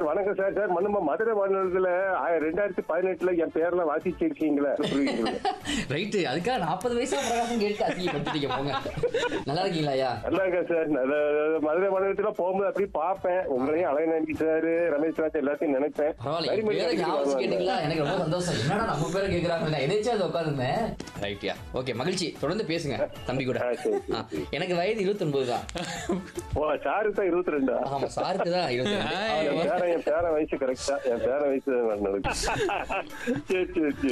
வணக்கம் sir sir நம்ம மதுரை மாநிலத்துல ஆய- ரெண்டாயிரத்தி பதினெட்டுல என் பேர்ல வாசிச்சிருக்கீங்களா புரியுதுங்களா? ரைட்டு அதுக்காக நாற்பது வயசா பிரகாசம் கேட்டு அசிங்கப்படுத்திட்டீங்க போங்க நல்லா இருக்கீங்களா ஐயா நல்லா இருக்கேன் சார் நல்ல- மதுரை மாநிலத்துல போகும்போது அப்படி பார்ப்பேன் உங்களையும் அழகநாயகி சார் ரமேஷ் ராஜ் எல்லாத்தையும் நினைப்பேன் பரவாயில்ல வரி என் பேரை மணி ஞாபகம் வருவாங்க. கேட்டீங்களா எனக்கு ரொம்ப சந்தோஷம் என்னடா நம்ம பேரை கேட்கறாங்க நான் எதாச்சும் அது உட்காந்துருந்தேன் ரைட்யா ஓகே மகிழ்ச்சி தொடர்ந்து பேசுங்க தம்பி கூட ஆ, சரி, சரி, ஆ, சரி. எனக்கு வயது இருபத்தொன்பது தான் ஓ சாருக்கு தான் இருபத்தி ரெண்டா ஆமா சாருக்கு தான் இருபத்தி என் பேரன் என் பேரன் வயசு கரெக்டா என் பேரன் வயசு தான் நடக்கு சரி சரி சரி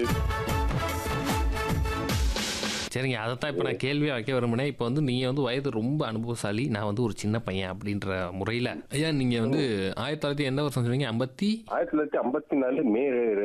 சரிங்க அதைத்தான் இப்போ நான் கேள்வியாக வைக்க விரும்பினேன் இப்போ வந்து நீங்கள் வந்து வயது ரொம்ப அனுபவசாலி நான் வந்து ஒரு சின்ன பையன் அப்படின்ற முறையில் ஐயா நீங்கள் வந்து ஆயிரத்தி தொள்ளாயிரத்தி எந்த வருஷம் சொன்னீங்க ஐம்பத்தி ஆயிரத்தி தொள்ளாயிரத்தி ஐம்பத்தி நாலு மே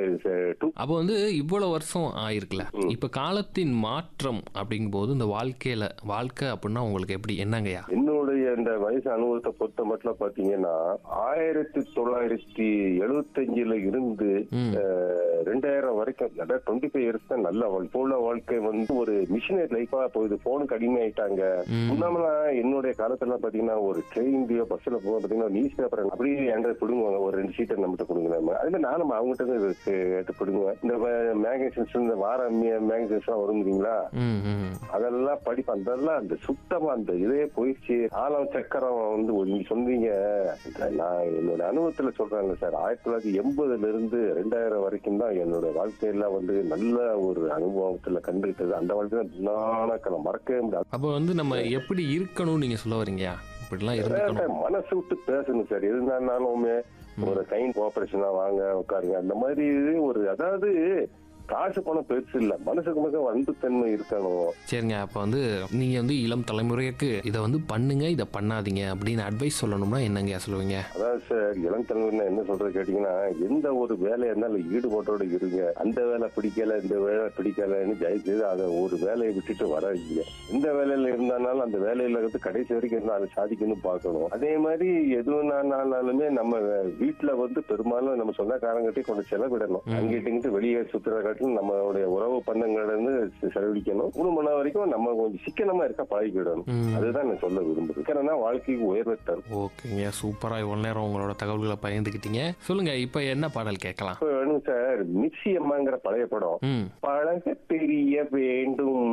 டூ அப்போ வந்து இவ்வளோ வருஷம் ஆயிருக்குல்ல இப்போ காலத்தின் மாற்றம் அப்படிங்கும்போது இந்த வாழ்க்கையில் வாழ்க்கை அப்படின்னா உங்களுக்கு எப்படி என்னங்கய்யா என்னுடைய இந்த வயசு அனுபவத்தை பொறுத்த மட்டும் பாத்தீங்கன்னா ஆயிரத்தி தொள்ளாயிரத்தி எழுபத்தஞ்சுல இருந்து ம். அஹ், ரெண்டாயிரம் வரைக்கும் அதாவது டுவெண்ட்டி ஃபைவ் இயர்ஸ் தான் நல்ல வாழ்க்கை இப்போ உள்ள வாழ்க்கை வந்து ஒரு மிஷினரி லைஃபா போகுது போனுக்கு அடிமையாயிட்டாங்க ம். முன்னாமெல்லாம் என்னுடைய காலத்துல பாத்தீங்கன்னா ஒரு ட்ரெயின்லயோ பஸ்ல போக பாத்தீங்கன்னா நியூஸ் பேப்பர் அப்படியே என்கிட்ட பிடுங்குவாங்க ஒரு ரெண்டு சீட்டை நம்மகிட்ட கொடுங்க அதே மாதிரி நானும் அவங்ககிட்ட இருந்து கேட்டு பிடுங்குவேன் இந்த மேகசின்ஸ் இந்த வார மேகசின்ஸ் எல்லாம் வரும் இல்லைங்களா ம் ம் அதெல்லாம் படிப்பேன் அதெல்லாம் அந்த சுத்தமா அந்த இதே போயிடுச்சு ஆலம் சக்கரம் வந்து ஒரு- நீங்க சொன்னீங்க இந்த நான் என்னோட அனுபவத்துல சொல்றேன்ல சார் ஆயிரத்தி தொள்ளாயிரத்தி எண்பதுல இருந்து ரெண்டாயிரம் வரைக்கும் தான் என்னோட வாழ்க்கையில வந்து நல்ல ஒரு அனுபவத்துல கண்டுகிட்டது அந்த வாழ்க்கை தான் நானக்கல மறக்கவே முடியாது அப்போ வந்து நம்ம எப்படி இருக்கணும்னு நீங்கள் சொல்ல வரீங்கயா இப்படிலாம் இருந்துக்கணும் சார், மனசு விட்டு பேசணும் சார் எதுனாலுமே ஒரு கைன் கோஆபரேஷனா வாங்க உட்காருங்க அந்த மாதிரி ஒரு அதாவது காசு பணம் பெருசு இல்ல மனசுக்கு மட்டும் அன்புத்தன்மை இருக்கணும் சரிங்க அப்போ வந்து நீங்கள் வந்து இளம் தலைமுறைக்கு இதை வந்து பண்ணுங்க இதை பண்ணாதீங்க அப்படின்னு அட்வைஸ் சொல்லணும்னா என்னங்கய்யா சொல்லுவீங்க அதான் சார் இளம் தலைவர்னா என்ன சொல்றது கேட்டீங்கன்னா எந்த ஒரு வேலையா இருந்தாலும் ஈடுபாட்டோட இருங்க அந்த வேலை பிடிக்கல இந்த வேலை பிடிக்கலன்னு தயவுசெய்து அதை ஒரு வேலையை விட்டுட்டு வராதீங்க எந்த வேலையில இருந்தாலும் அந்த வேலையில இருந்து கடைசி வரைக்கும் இருந்தா அதை சாதிக்கணும் பார்க்கணும் அதே மாதிரி எதுனாலுமே நம்ம வீட்டுல வந்து பெரும்பாலும் நம்ம சொந்தக்காரங்கிட்டே கொஞ்சம் செலவிடணும் அங்கிட்டு இங்கிட்டு வெளியே சுத்துற காட்டிலும் நம்மளுடைய உறவு பந்தங்களை இருந்து செலவழிக்கணும் மூணு மணி நேரம் வரைக்கும் நம்ம கொஞ்சம் சிக்கனமா இருக்க பழகிடணும் ம். அதுதான் நான் சொல்ல விரும்புறேன் சிக்கனம்னா வாழ்க்கைக்கு உயர்வை தரும் ஓகேங்க சூப்பராக இவ்வளோ நேரம் உங்களோட தகவல்களை பகிர்ந்துக்கிட்டீங்க சொல்லுங்க இப்போ என்ன பாடல் கேட்கலாம் இப்ப வேணும் சார் மிக்சி அம்மாங்கிற பழைய படம் ம் பழக தெரிய வேண்டும்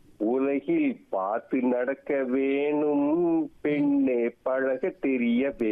உலகில் பார்த்து நடக்க வேணும் பெண்ணே பழக தெரிய